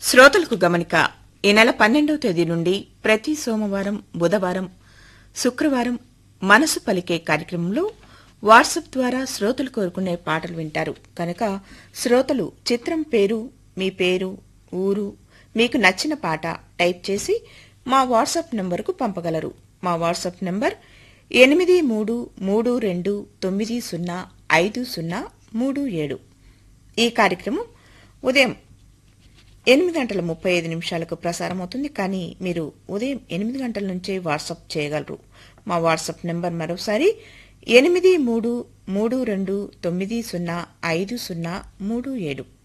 శ్రోతలకు గమనిక ఈ నెల పన్నెండవ తేదీ నుండి ప్రతి సోమవారం బుధవారం శుక్రవారం మనసు పలికే కార్యక్రమంలో వాట్సాప్ ద్వారా శ్రోతలు కోరుకునే పాటలు వింటారు కనుక శ్రోతలు చిత్రం పేరు మీ పేరు ఊరు మీకు నచ్చిన పాట టైప్ చేసి మా వాట్సాప్ నంబరుకు పంపగలరు మా వాట్సాప్ నంబర్ ఎనిమిది మూడు మూడు రెండు తొమ్మిది సున్నా ఐదు సున్నా మూడు ఏడు ఈ కార్యక్రమం ఉదయం ఎనిమిది గంటల ముప్పై ఐదు నిమిషాలకు ప్రసారం అవుతుంది కానీ మీరు ఉదయం ఎనిమిది గంటల నుంచే వాట్సాప్ చేయగలరు మా వాట్సాప్ నెంబర్ మరోసారి ఎనిమిది మూడు మూడు రెండు తొమ్మిది సున్నా ఐదు సున్నా మూడు ఏడు